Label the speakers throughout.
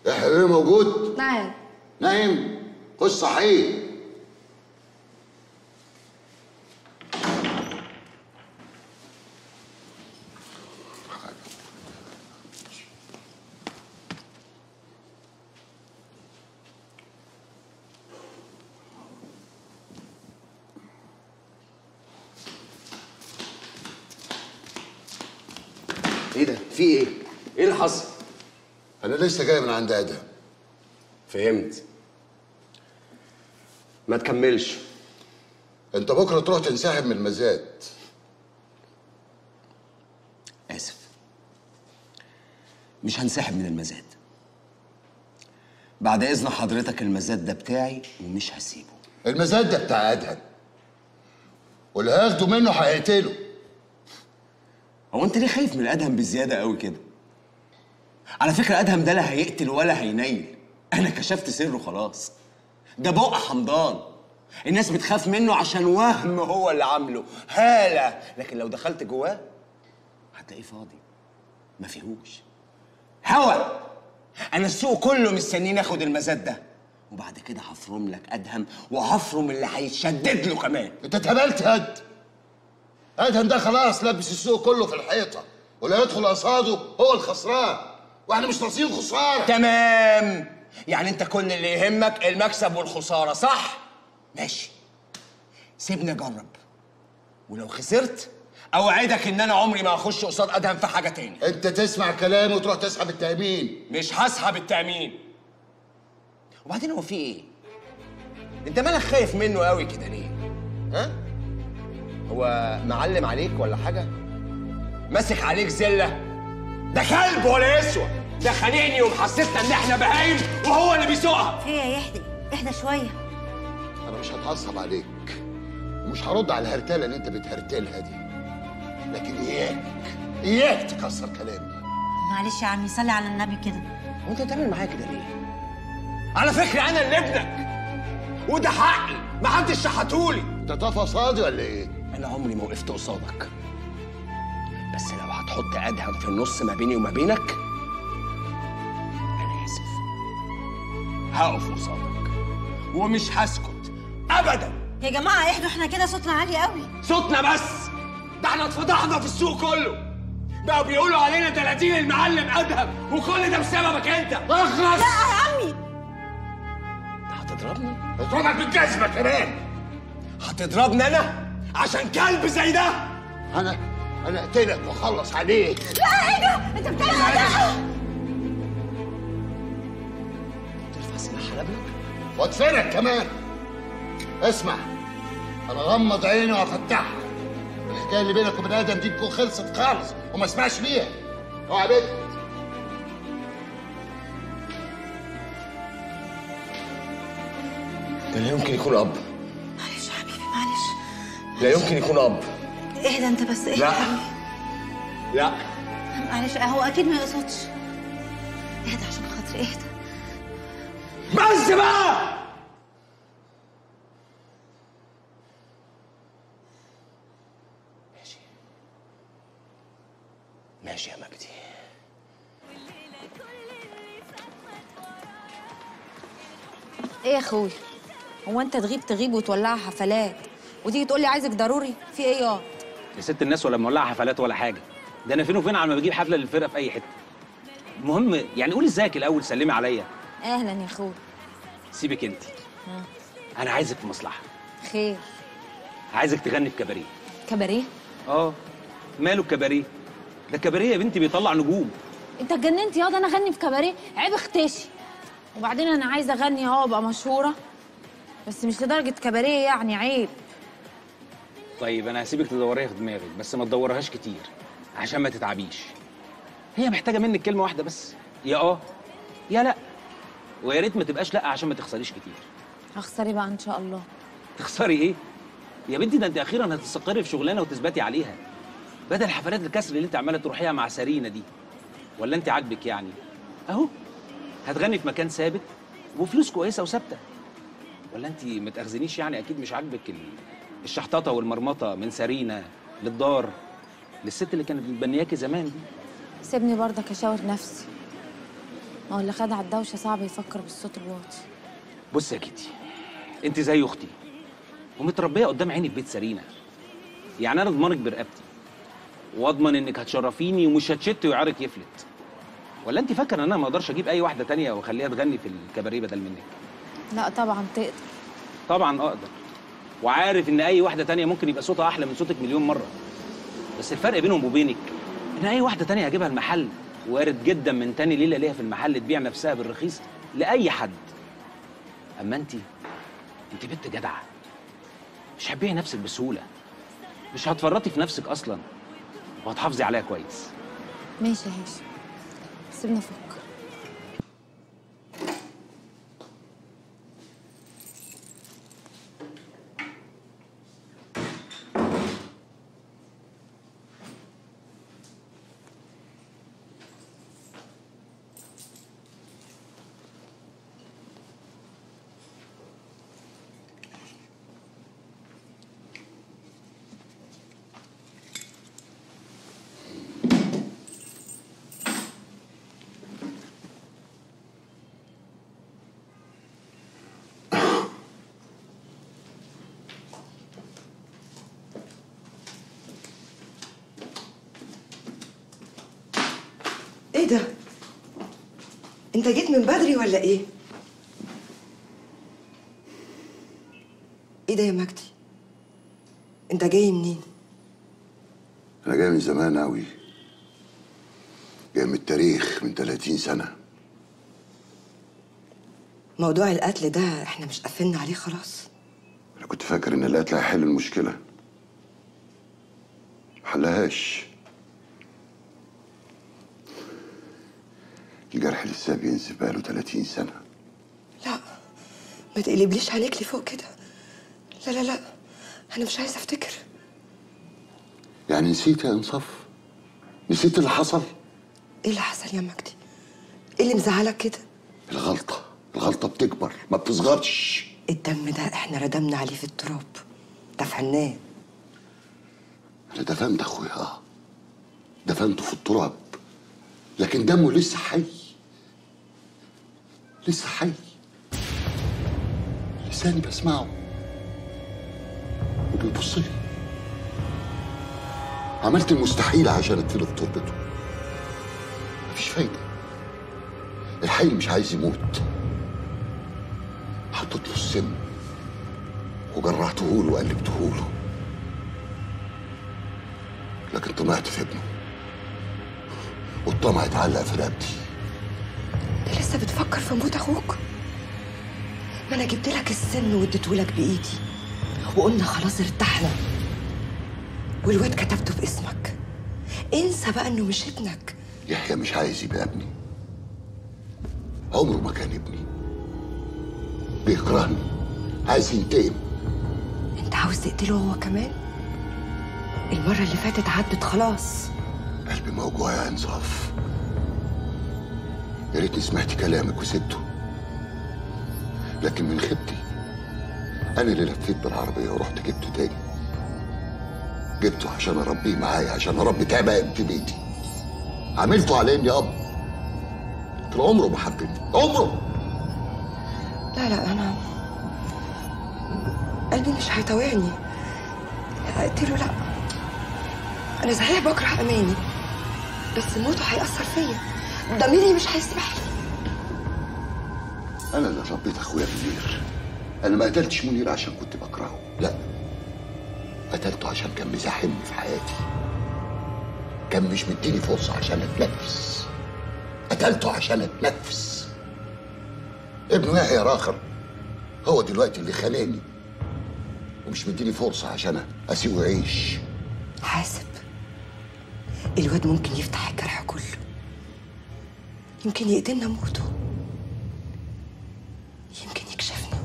Speaker 1: يا حبيبي موجود
Speaker 2: نعم
Speaker 1: نايم خش صحيح
Speaker 3: ايه ده؟ في ايه؟ ايه اللي حصل؟
Speaker 1: انا لسه جاي من عند ادهم
Speaker 3: فهمت ما تكملش
Speaker 1: انت بكره تروح تنسحب من المزاد
Speaker 3: اسف مش هنسحب من المزاد بعد اذن حضرتك المزاد ده بتاعي ومش هسيبه
Speaker 1: المزاد ده بتاع ادهم واللي هياخده منه هيقتله
Speaker 3: هو انت ليه خايف من ادهم بزياده قوي كده على فكره ادهم ده لا هيقتل ولا هينيل انا كشفت سره خلاص ده بقى حمضان الناس بتخاف منه عشان وهم هو اللي عامله هاله لكن لو دخلت جواه هتلاقيه فاضي ما فيهوش هوا انا السوق كله مستنيني اخد المزاد ده وبعد كده هفرم لك ادهم وهفرم اللي هيتشدد له كمان
Speaker 1: انت اتهبلت هد ادهم ده خلاص لبس السوق كله في الحيطه واللي يدخل قصاده هو الخسران واحنا مش ناقصين خساره
Speaker 3: تمام يعني انت كل اللي يهمك المكسب والخساره صح ماشي سيبني اجرب ولو خسرت اوعدك ان انا عمري ما هخش قصاد ادهم في حاجه تاني
Speaker 1: انت تسمع كلامي وتروح تسحب التامين
Speaker 3: مش هسحب التامين وبعدين هو في ايه انت مالك خايف منه قوي كده ليه ها هو معلم عليك ولا حاجه ماسك عليك زله ده كلب ولا يسوى ده خانقني ومحسسنا ان احنا بهايم وهو اللي بيسوقها
Speaker 4: هي يهدي اهدى شويه
Speaker 1: انا مش هتعصب عليك ومش هرد على الهرتله اللي انت بتهرتلها دي لكن اياك اياك تكسر كلامي
Speaker 4: معلش يا عمي صلي على النبي كده
Speaker 3: هو انت بتعمل معايا كده ليه على فكره انا اللي ابنك وده حقي محدش شحتهولي
Speaker 1: انت طفى صادي ولا ايه
Speaker 3: انا عمري ما وقفت قصادك بس لو هتحط ادهم في النص ما بيني وما بينك انا اسف هقف قصادك ومش هسكت ابدا
Speaker 4: يا جماعه اهدوا احنا كده صوتنا عالي قوي
Speaker 3: صوتنا بس ده احنا اتفضحنا في السوق كله بقوا بيقولوا علينا دلادين المعلم ادهم وكل ده بسببك انت اخلص
Speaker 4: لا يا عمي
Speaker 3: انت هتضربني
Speaker 1: اضربك بالجزمه كمان
Speaker 3: هتضربني انا عشان كلب زي ده
Speaker 1: انا انا اقتلك واخلص عليك
Speaker 4: لا ايه ده انت بتعمل ايه
Speaker 3: ترفع سلاح على ابنك
Speaker 1: وادفنك كمان اسمع انا غمض عيني وافتحها الحكايه اللي بينك وبين ادم دي تكون خلصت خالص وما اسمعش بيها اوعى بنت
Speaker 3: ده لا يمكن يكون اب
Speaker 4: معلش يا حبيبي معلش
Speaker 3: لا يمكن يكون اب
Speaker 4: اهدى انت بس اهدى
Speaker 3: لا.
Speaker 4: يا حبيبي
Speaker 3: لا
Speaker 4: معلش هو اكيد ما يقصدش اهدى عشان خاطري اهدى
Speaker 3: بس بقى ماشي ماشي يا مجدي
Speaker 2: ايه يا اخوي هو انت تغيب تغيب وتولع حفلات وتيجي تقول لي عايزك ضروري في ايه يا
Speaker 5: يا ست الناس ولا مولعه حفلات ولا حاجه ده انا فين وفين على ما بجيب حفله للفرقه في اي حته المهم يعني قولي ازيك الاول سلمي عليا
Speaker 2: اهلا يا اخوي
Speaker 5: سيبك انت انا عايزك في مصلحه
Speaker 2: خير
Speaker 5: عايزك تغني في كباريه
Speaker 2: كباريه
Speaker 5: اه ماله الكباريه ده كباريه يا بنتي بيطلع نجوم
Speaker 2: انت اتجننت ياض انا اغني في كباريه عيب اختشي وبعدين انا عايزه اغني اه ابقى مشهوره بس مش لدرجه كباريه يعني عيب
Speaker 5: طيب انا هسيبك تدوريها في دماغك بس ما تدورهاش كتير عشان ما تتعبيش هي محتاجه منك كلمه واحده بس يا اه يا لا ويا ريت ما تبقاش لا عشان ما تخسريش كتير
Speaker 2: هخسري بقى ان شاء الله
Speaker 5: تخسري ايه يا بنتي ده انت اخيرا هتستقري في شغلانه وتثبتي عليها بدل حفلات الكسر اللي انت عماله تروحيها مع سارينا دي ولا انت عاجبك يعني اهو هتغني في مكان ثابت وفلوس كويسه وثابته ولا انت ما تاخذنيش يعني اكيد مش عاجبك ال- الشحططه والمرمطه من سارينا للدار للست اللي كانت متبنياكي زمان دي
Speaker 2: سيبني برضك اشاور نفسي ما هو اللي خد على الدوشه صعب يفكر بالصوت الواطي
Speaker 5: بص يا كيتي انت زي اختي ومتربيه قدام عيني في بيت سرينا يعني انا اضمنك برقبتي واضمن انك هتشرفيني ومش هتشت ويعارك يفلت ولا انت فاكره ان انا ما اقدرش اجيب اي واحده تانية واخليها تغني في الكباريه بدل منك
Speaker 2: لا طبعا تقدر
Speaker 5: طبعا اقدر وعارف ان اي واحده تانية ممكن يبقى صوتها احلى من صوتك مليون مره بس الفرق بينهم وبينك ان اي واحده تانية هجيبها المحل وارد جدا من تاني ليله ليها في المحل تبيع نفسها بالرخيص لاي حد اما انت انت بنت جدعه مش هتبيعي نفسك بسهوله مش هتفرطي في نفسك اصلا وهتحافظي عليها كويس
Speaker 2: ماشي يا هاشم سيبنا افكر
Speaker 6: ايه ده؟ انت جيت من بدري ولا ايه؟ ايه ده يا مجدي؟ انت جاي منين؟
Speaker 7: أنا جاي من زمان أوي جاي من التاريخ من 30 سنة
Speaker 6: موضوع القتل ده احنا مش قفلنا عليه خلاص
Speaker 7: أنا كنت فاكر إن القتل هيحل المشكلة محلهاش الجرح لسه بينزف بقاله 30 سنة
Speaker 6: لا ما تقلبليش عليك لفوق كده لا لا لا انا مش عايزه افتكر
Speaker 7: يعني نسيت يا إنصاف نسيت اللي حصل
Speaker 6: ايه اللي حصل يا مجدي؟ ايه اللي مزعلك كده؟
Speaker 7: الغلطة الغلطة بتكبر ما بتصغرش
Speaker 6: الدم ده احنا ردمنا عليه في التراب دفعناه
Speaker 7: أنا دفنت أخويا آه دفنته في التراب لكن دمه لسه حي لسه حي لساني بسمعه وبيبص لي عملت المستحيل عشان ادفنه في تربته مفيش فايدة الحي مش عايز يموت حطيت له السم وجرعته له وقلبته له لكن طمعت في ابنه والطمع اتعلق في رقبتي
Speaker 6: انت لسه بتفكر في موت اخوك ما انا جبت لك السن واديتهولك بايدي وقلنا خلاص ارتحنا والواد كتبته باسمك انسى بقى انه مش ابنك
Speaker 7: يحيى مش عايز يبقى ابني عمره ما كان ابني بيكرهني عايز ينتقم
Speaker 6: انت عاوز تقتله هو كمان المرة اللي فاتت عدت خلاص
Speaker 7: قلبي موجوع يا انصاف يا ريتني سمعت كلامك وسبته لكن من خيبتي انا اللي لفيت بالعربيه ورحت جبته تاني جبته عشان اربيه معايا عشان اربي تعبان في بيتي عملته على اني اب طول عمره ما حبني عمره
Speaker 6: لا لا انا قلبي مش هيطوعني اقتله لا انا صحيح بكره اماني بس موته هيأثر فيا ضميري مش هيسمح لي
Speaker 7: انا اللي ربيت اخويا منير انا ما قتلتش منير عشان كنت بكرهه لا قتلته عشان كان مزاحمني في حياتي كان مش مديني فرصه عشان اتنفس قتلته عشان اتنفس ابنه يحيى راخر هو دلوقتي اللي خانقني ومش مديني فرصه عشان اسيبه يعيش
Speaker 6: حاسب الواد ممكن يفتح الجرح كله يمكن يقتلنا موته يمكن يكشفنا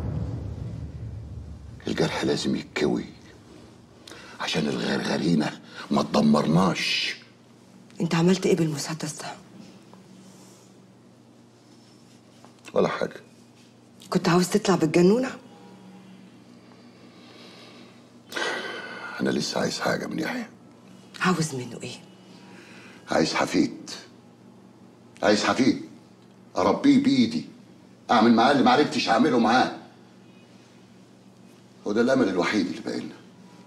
Speaker 7: الجرح لازم يتكوي عشان الغرغرينه ما تدمرناش
Speaker 6: انت عملت ايه بالمسدس ده
Speaker 7: ولا حاجه
Speaker 6: كنت عاوز تطلع بالجنونه
Speaker 7: انا لسه عايز حاجه من يحيى
Speaker 6: عاوز منه ايه
Speaker 7: عايز حفيد عايز حفيد اربيه بايدي اعمل معاه اللي ما عرفتش اعمله معاه هو ده الامل الوحيد اللي باقي لنا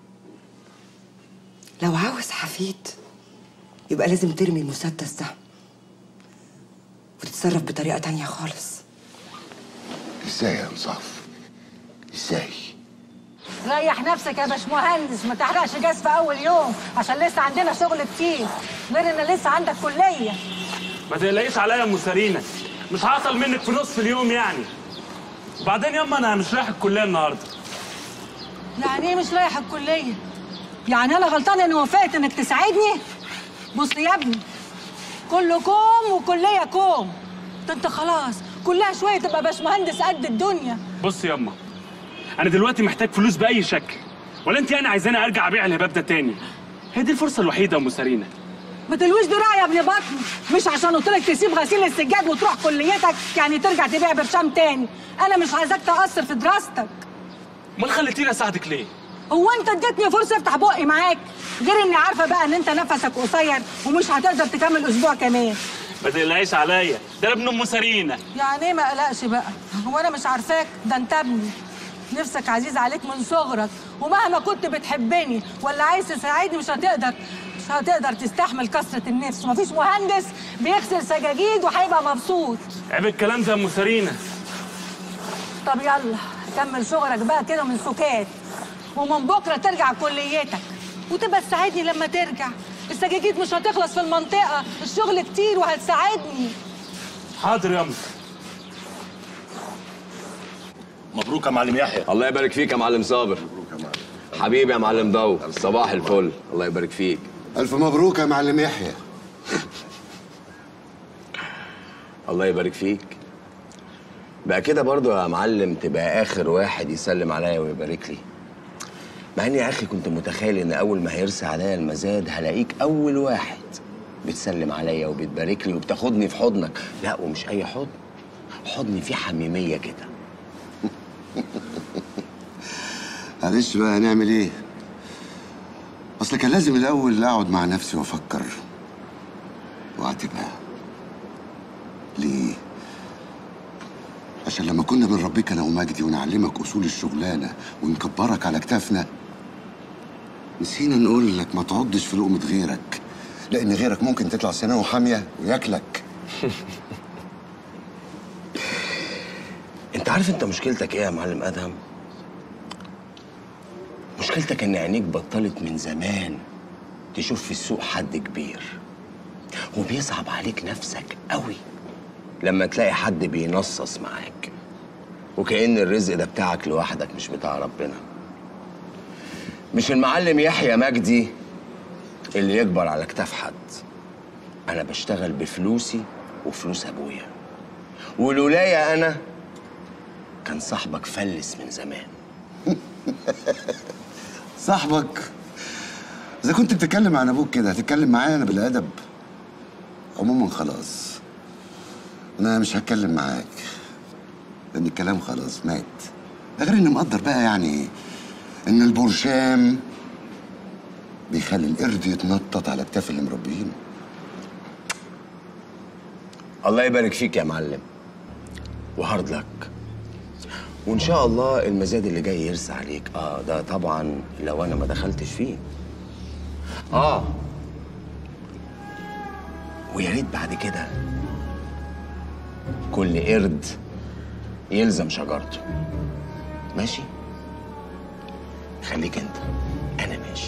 Speaker 6: لو عاوز حفيد يبقى لازم ترمي المسدس ده وتتصرف بطريقة تانية خالص
Speaker 7: ازاي يا انصاف ازاي
Speaker 8: ريح نفسك يا باشمهندس ما تحرقش جاز في اول يوم عشان لسه عندنا شغل كتير غير ان لسه عندك كليه
Speaker 9: ما تقلقيش عليا يا ام سارينا مش هعطل منك في نصف اليوم يعني وبعدين ياما انا مش رايح الكليه النهارده
Speaker 8: يعني ايه مش رايح الكليه يعني انا غلطان اني وافقت انك تساعدني بص يا ابني كله كوم وكليه كوم ده انت خلاص كلها شويه تبقى باشمهندس قد الدنيا
Speaker 9: بص ياما انا دلوقتي محتاج فلوس باي شكل ولا انت يعني عايزاني ارجع ابيع الهباب ده تاني هي دي الفرصه الوحيده يا ام سارينا
Speaker 8: ما تلويش دراع يا ابن بطن مش عشان قلت لك تسيب غسيل السجاد وتروح كليتك يعني ترجع تبيع برشام تاني انا مش عايزاك تقصر في دراستك
Speaker 9: امال خليتيني اساعدك ليه
Speaker 8: هو انت اديتني فرصه افتح بقي معاك غير اني عارفه بقى ان انت نفسك قصير ومش هتقدر تكمل اسبوع كمان
Speaker 9: ما تقلقيش عليا ده انا ابن ام سارينا
Speaker 8: يعني ايه ما قلقش بقى هو انا مش عارفاك ده انت ابني نفسك عزيز عليك من صغرك ومهما كنت بتحبني ولا عايز تساعدني مش هتقدر مش هتقدر تستحمل كثرة النفس مفيش مهندس بيغسل سجاجيد وهيبقى مبسوط
Speaker 9: عيب الكلام ده يا ام سارينا
Speaker 8: طب يلا كمل شغلك بقى كده من سكات ومن بكره ترجع كليتك وتبقى تساعدني لما ترجع السجاجيد مش هتخلص في المنطقة الشغل كتير وهتساعدني
Speaker 9: حاضر ياما
Speaker 10: مبروك يا معلم يحيى
Speaker 3: الله يبارك فيك يا معلم صابر
Speaker 7: مبروك يا معلم
Speaker 3: حبيبي يا معلم ضو صباح الفل الله يبارك فيك
Speaker 7: الف مبروك يا معلم يحيى
Speaker 3: الله يبارك فيك بقى كده برضو يا معلم تبقى اخر واحد يسلم عليا ويبارك لي مع اني يا اخي كنت متخيل ان اول ما هيرسى عليا المزاد هلاقيك اول واحد بتسلم عليا وبتبارك لي وبتاخدني في حضنك لا ومش اي حضن حضن فيه حميميه كده
Speaker 7: معلش بقى هنعمل ايه اصل كان لازم الاول اقعد مع نفسي وافكر واعتبها ليه عشان لما كنا بنربيك انا ومجدي ونعلمك اصول الشغلانه ونكبرك على كتافنا نسينا نقول لك ما تعضش في لقمه غيرك لان غيرك ممكن تطلع سنه حاميه وياكلك
Speaker 3: انت عارف انت مشكلتك ايه يا معلم ادهم مشكلتك ان عينيك بطلت من زمان تشوف في السوق حد كبير وبيصعب عليك نفسك قوي لما تلاقي حد بينصص معاك وكأن الرزق ده بتاعك لوحدك مش بتاع ربنا مش المعلم يحيى مجدي اللي يكبر على كتاف حد انا بشتغل بفلوسي وفلوس ابويا ولولايا انا كان صاحبك فلس من زمان
Speaker 7: صاحبك اذا كنت بتتكلم عن ابوك كده هتتكلم معايا انا بالادب عموما خلاص انا مش هتكلم معاك لان الكلام خلاص مات ده غير اني مقدر بقى يعني ان البرشام بيخلي القرد يتنطط على كتاف اللي مربيينه
Speaker 3: الله يبارك فيك يا معلم وهارد لك وان شاء الله المزاد اللي جاي يرسى عليك اه ده طبعا لو انا ما دخلتش فيه اه ويا ريت بعد كده كل قرد يلزم شجرته ماشي خليك انت انا ماشي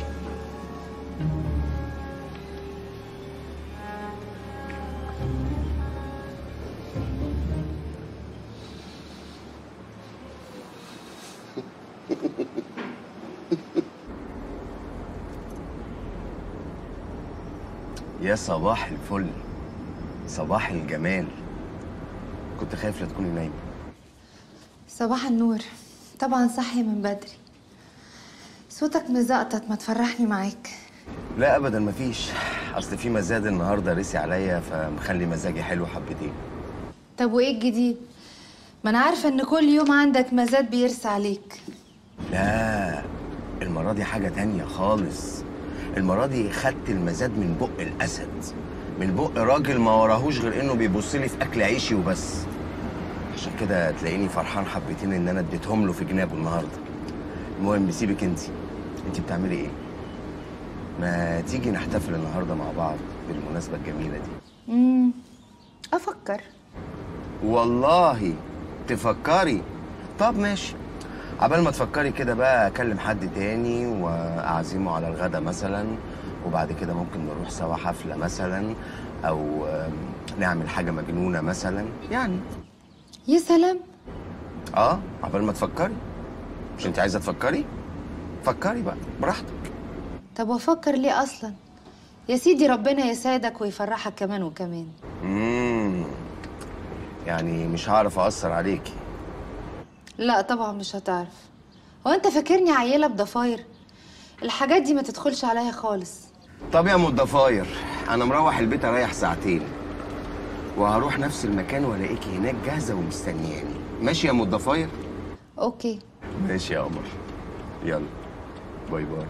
Speaker 3: يا صباح الفل صباح الجمال كنت خايف لا تكوني نايمه
Speaker 11: صباح النور طبعا صحي من بدري صوتك مزقطط ما تفرحني معاك
Speaker 3: لا ابدا مفيش اصل في مزاد النهارده رسي عليا فمخلي مزاجي حلو حبتين
Speaker 11: طب وايه الجديد ما انا عارفه ان كل يوم عندك مزاد بيرسى عليك
Speaker 3: لا المره دي حاجه تانية خالص المره دي خدت المزاد من بق الاسد من بق راجل ما وراهوش غير انه بيبص لي في اكل عيشي وبس عشان كده تلاقيني فرحان حبتين ان انا اديتهم له في جنابه النهارده المهم سيبك انت انت بتعملي ايه ما تيجي نحتفل النهارده مع بعض بالمناسبه الجميله دي
Speaker 11: امم افكر
Speaker 3: والله تفكري طب ماشي عبال ما تفكري كده بقى اكلم حد تاني واعزمه على الغدا مثلا وبعد كده ممكن نروح سوا حفله مثلا او آم، نعمل حاجه مجنونه مثلا يعني
Speaker 11: يا سلام
Speaker 3: اه عبال ما تفكري مش انت عايزه تفكري فكري بقى براحتك
Speaker 11: طب وافكر ليه اصلا يا سيدي ربنا يسعدك ويفرحك كمان وكمان
Speaker 3: امم يعني مش هعرف اثر عليكي
Speaker 11: لا طبعا مش هتعرف هو انت فاكرني عيله بضفاير الحاجات دي ما تدخلش عليا خالص
Speaker 3: طب يا ام الضفاير انا مروح البيت اريح ساعتين وهروح نفس المكان والاقيكي هناك جاهزه ومستنياني ماشي يا ام الضفاير
Speaker 11: اوكي
Speaker 3: ماشي يا قمر يلا باي باي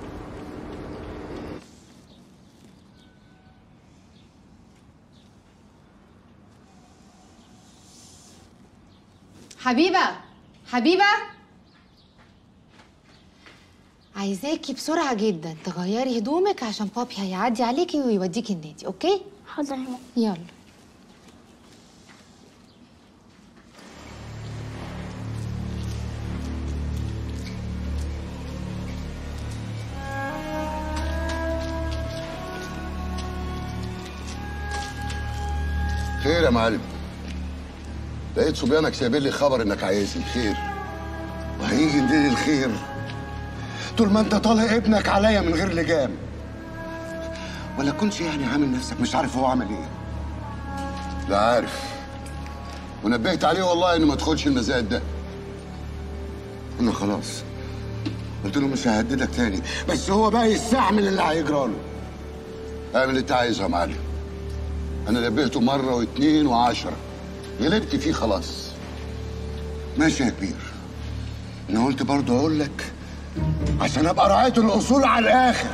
Speaker 11: حبيبه حبيبه عايزاكي بسرعه جدا تغيري هدومك عشان بابي هيعدي عليكي ويوديكي النادي اوكي
Speaker 2: حاضر
Speaker 11: يلا
Speaker 7: خير يا معلم لقيت صبيانك سايبين لي خبر انك عايزني خير وهيجي ندير الخير طول ما انت طالع ابنك عليا من غير لجام ولا كنتش يعني عامل نفسك مش عارف هو عمل ايه لا عارف ونبهت عليه والله انه ما تدخلش المزاد ده انا خلاص قلت له مش ههددك تاني بس هو بقى يستعمل اللي هيجرى له اعمل اللي انت عايزه يا معلم انا نبهته مره واثنين وعشرة غلبت فيه خلاص ماشي يا كبير انا قلت برضه اقول لك عشان ابقى رعايه الاصول على الاخر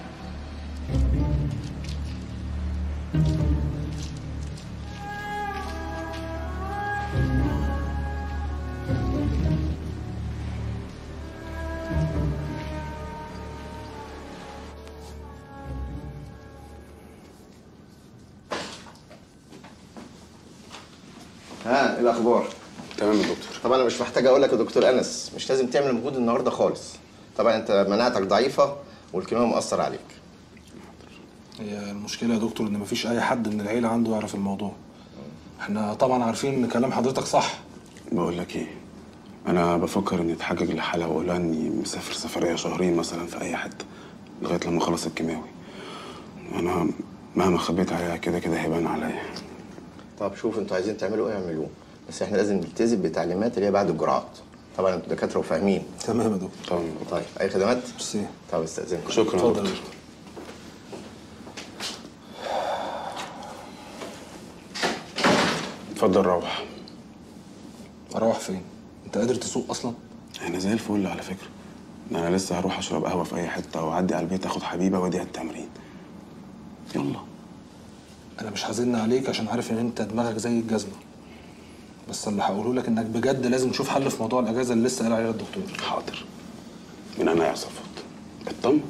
Speaker 3: ها ايه الاخبار
Speaker 12: تمام يا دكتور
Speaker 3: طبعا انا مش محتاج اقول لك يا دكتور انس مش لازم تعمل مجهود النهارده خالص طبعا انت مناعتك ضعيفه والكيماوي مأثر عليك
Speaker 12: هي المشكله يا دكتور ان مفيش اي حد من العيله عنده يعرف الموضوع احنا طبعا عارفين ان كلام حضرتك صح
Speaker 13: بقول لك ايه انا بفكر اني اتحجج لحالها واقول لها اني مسافر سفريه شهرين مثلا في اي حته لغايه لما اخلص الكيماوي انا مهما خبيت عليها كده كده هيبان عليا
Speaker 3: طب شوف انتوا عايزين تعملوا ايه اعملوه بس احنا لازم نلتزم بالتعليمات اللي هي بعد الجرعات طبعا انتوا دكاتره وفاهمين
Speaker 12: تمام يا دكتور
Speaker 13: طبعا
Speaker 3: طيب اي خدمات
Speaker 12: ميرسي
Speaker 3: طب استاذنكم
Speaker 13: شكرا يا
Speaker 12: اتفضل
Speaker 13: دكتور
Speaker 12: يا دكتور
Speaker 13: اتفضل روح
Speaker 12: اروح فين انت قادر تسوق اصلا
Speaker 13: انا زي الفل على فكره ده انا لسه هروح اشرب قهوه في اي حته او اعدي على البيت اخد حبيبه واديها التمرين يلا
Speaker 12: انا مش هزن عليك عشان عارف ان انت دماغك زي الجزمه بس اللي هقوله لك انك بجد لازم تشوف حل في موضوع الاجازه اللي لسه قال عليها الدكتور
Speaker 13: حاضر من انا يا صفوت اطمن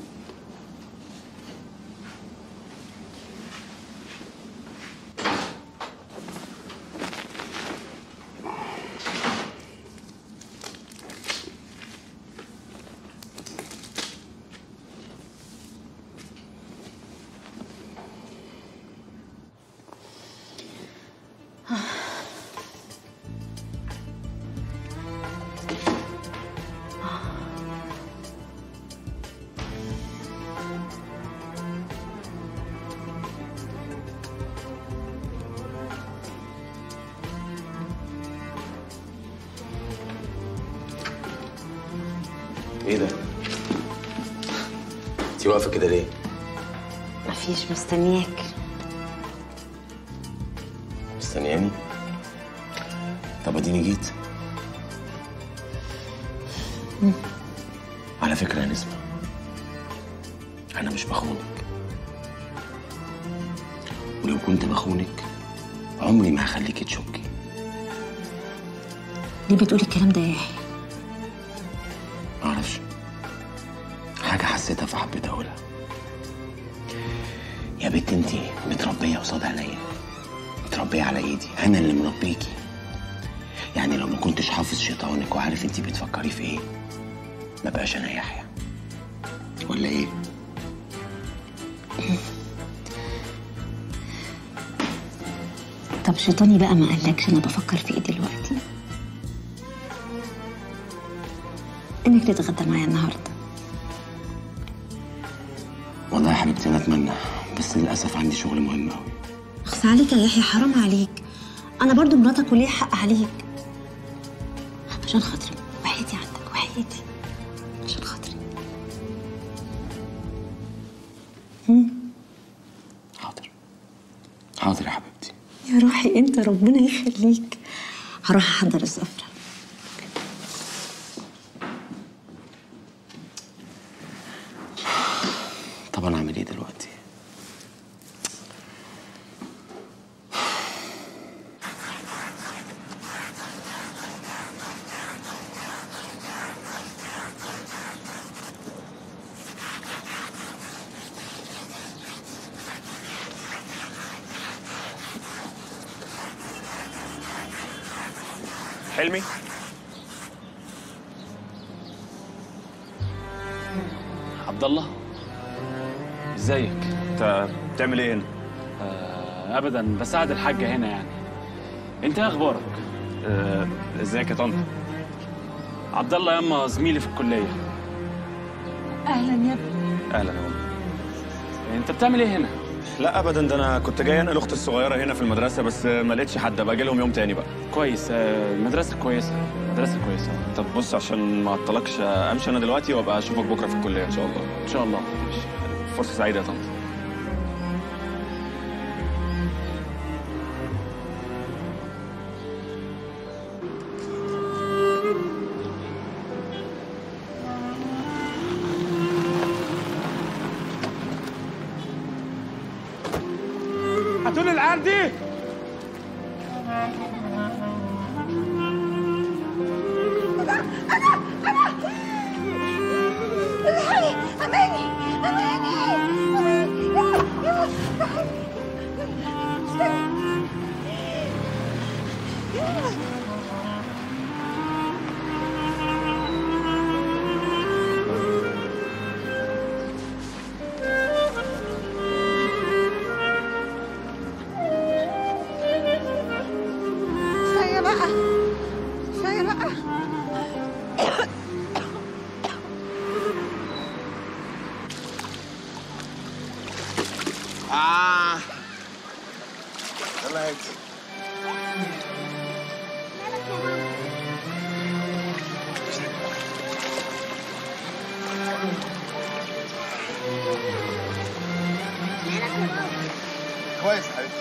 Speaker 3: ايه ده؟ انت واقفه كده ليه؟
Speaker 4: مفيش مستنياك
Speaker 3: مستنياني؟ طب اديني جيت على فكره يا نسمه انا مش بخونك ولو كنت بخونك عمري ما هخليكي تشكي
Speaker 14: ليه بتقولي الكلام ده يا يحيى
Speaker 3: معرفش حاجة حسيتها فحبيت أقولها يا بنت انتي متربية قصاد عينيا متربية على ايدي أنا اللي مربيكي يعني لو ما كنتش حافظ شيطانك وعارف انتي بتفكري في ايه ما بقاش أنا يحيى ولا ايه؟
Speaker 14: طب شيطاني بقى ما قالكش انا بفكر في ايه دلوقتي انك تتغدى معايا النهارده
Speaker 3: والله يا حبيبتي أنا أتمنى بس للأسف عندي شغل مهم أوي
Speaker 14: اخص عليك يا يحيى حرام عليك انا برضو مراتك وليه حق عليك عشان خاطري وحياتي عندك وحياتي عشان خاطري
Speaker 3: حاضر يا حبيبتي
Speaker 14: يا روحي انت ربنا يخليك هروح احضر السفره
Speaker 3: طب أنا أعمل ايه دلوقتي؟
Speaker 9: حلمي عبد الله ازيك
Speaker 10: انت بتعمل ايه هنا؟
Speaker 9: آه ابدا بساعد الحاجه هنا يعني انت ايه اخبارك
Speaker 10: آه، ازيك يا طنط
Speaker 9: عبد الله ياما زميلي في الكليه
Speaker 8: اهلا يا ابني
Speaker 10: اهلا يا ماما
Speaker 9: انت بتعمل ايه هنا
Speaker 10: لا ابدا ده انا كنت جاي انقل اختي الصغيره هنا في المدرسه بس ما لقيتش حد باجي لهم يوم تاني بقى
Speaker 9: كويس آه، المدرسه كويسه مدرسه كويسه
Speaker 10: طب بص عشان ما اعطلكش امشي انا دلوقتي وابقى اشوفك بكره في الكليه ان شاء الله
Speaker 9: ان شاء الله
Speaker 10: فرصه سعيده يا طنط
Speaker 9: هاتوا لي العيال دي
Speaker 15: الحقي اماني اماني كفايه بقى كفايه بقى
Speaker 3: آه يلا يا
Speaker 16: كويس يا حبيبي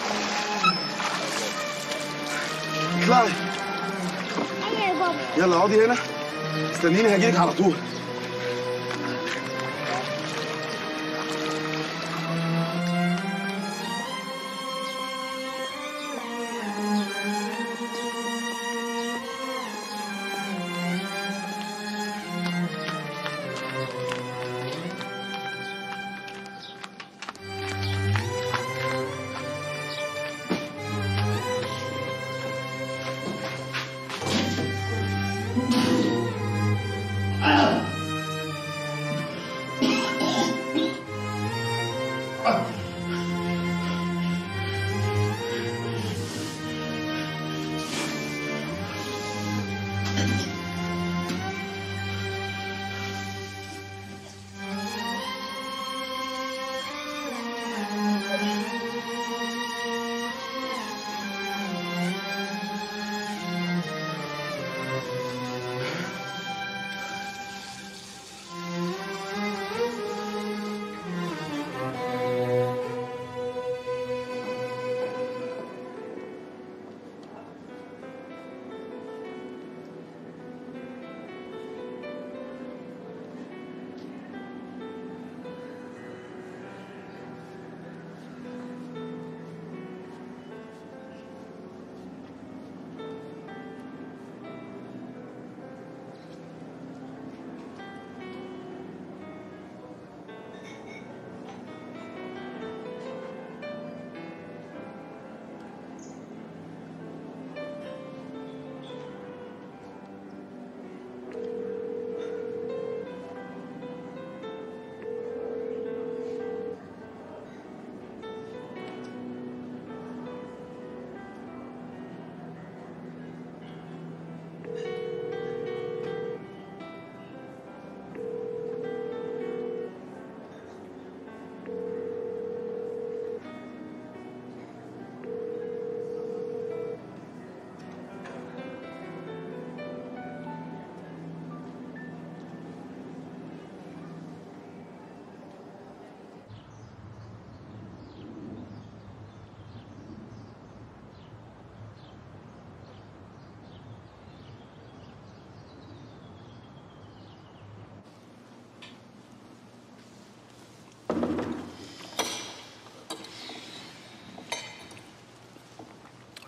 Speaker 16: اطلعي
Speaker 15: ايوه يا بابا
Speaker 16: يلا اقعدي هنا استنيني هجيلك على طول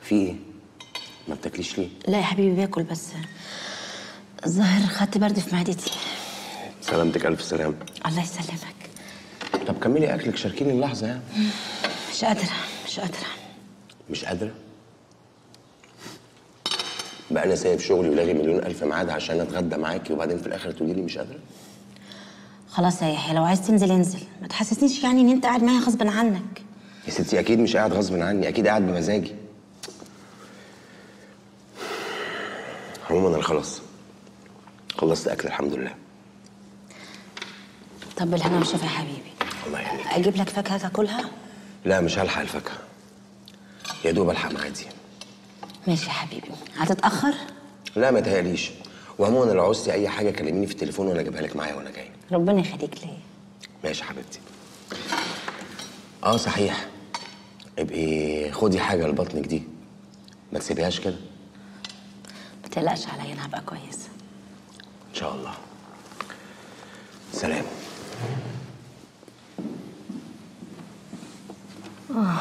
Speaker 3: في ايه ما بتاكليش ليه
Speaker 14: لا يا حبيبي باكل بس الظاهر خدت برد في معدتي
Speaker 3: سلامتك الف سلامه
Speaker 14: الله يسلمك
Speaker 3: طب كملي اكلك شاركيني اللحظه يعني
Speaker 14: مش قادرة مش قادرة
Speaker 3: مش قادره بقى انا سايب شغلي ولاغي مليون الف ميعاد عشان اتغدى معاكي وبعدين في الاخر تقولي لي مش قادره
Speaker 14: خلاص يا يحيى لو عايز تنزل انزل ما تحسسنيش يعني ان انت قاعد معايا غصب عنك
Speaker 3: يا ستي اكيد مش قاعد غصب عني اكيد قاعد بمزاجي عموما انا خلاص خلصت اكل الحمد لله
Speaker 14: طب بالهنا والشفا يا حبيبي
Speaker 3: الله يهنيك
Speaker 14: اجيب لك فاكهة تاكلها
Speaker 3: لا مش هلحق الفاكهه يا دوب الحق معادي
Speaker 14: ماشي يا حبيبي هتتأخر
Speaker 3: لا ما تهيأليش وعموما لو عوزتي اي حاجه كلميني في التليفون وانا اجيبها لك معايا وانا جاي
Speaker 14: ربنا يخليك ليا
Speaker 3: ماشي يا حبيبتي اه صحيح ابقي خدي حاجه لبطنك دي ما تسيبيهاش كده
Speaker 14: ما تقلقش عليا انا هبقى كويسة
Speaker 3: ان شاء الله سلام
Speaker 14: آه.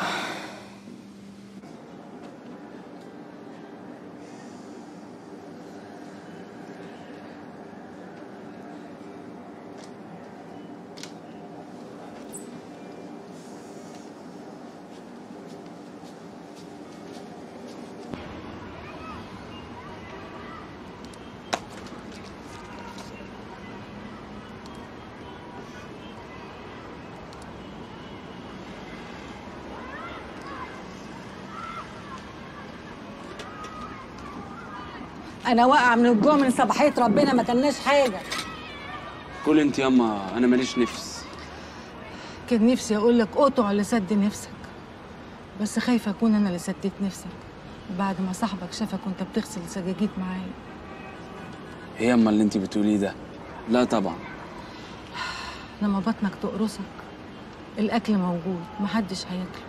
Speaker 8: انا واقعه من الجوع من صباحيه ربنا ما كلناش حاجه
Speaker 9: كل انت ياما انا ماليش نفس
Speaker 8: كان نفسي اقول لك قطع لسد نفسك بس خايفه اكون انا اللي سديت نفسك بعد ما صاحبك شافك وانت بتغسل سجاجيد معايا
Speaker 9: ايه ياما اللي انت بتقوليه ده لا طبعا
Speaker 8: لما بطنك تقرصك الاكل موجود محدش هياكله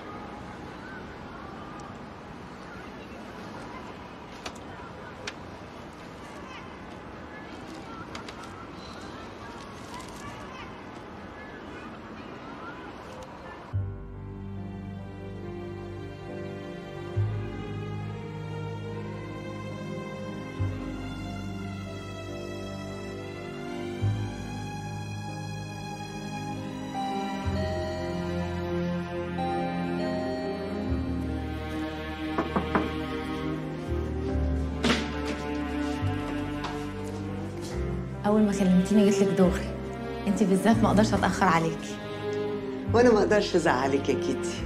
Speaker 2: اول ما كلمتيني جيت لك دغري انت بالذات ما اقدرش اتاخر عليكي
Speaker 17: وانا ما اقدرش ازعلك يا كيتي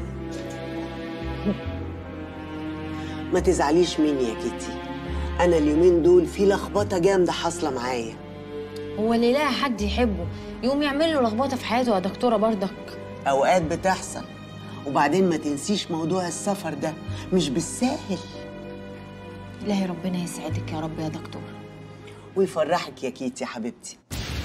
Speaker 17: ما تزعليش مني يا كيتي انا اليومين دول في لخبطه جامده حاصله معايا
Speaker 2: هو اللي يلاقي حد يحبه يقوم يعمل له لخبطه في حياته يا دكتوره برضك
Speaker 17: اوقات بتحصل وبعدين ما تنسيش موضوع السفر ده مش بالساهل
Speaker 2: الهي ربنا يسعدك يا رب يا دكتور
Speaker 17: ويفرحك يا كيتي يا حبيبتي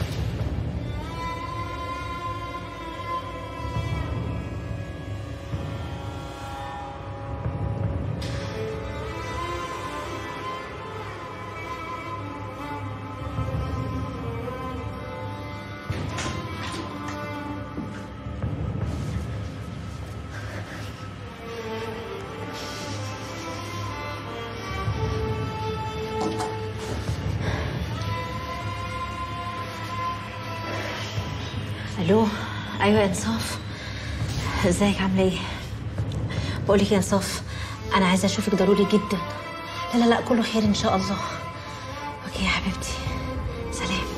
Speaker 14: الو ايوه يا انصاف ازيك عامله ايه بقول لك يا انصاف انا عايزه اشوفك ضروري جدا لا لا لا كله خير ان شاء الله اوكي يا حبيبتي سلام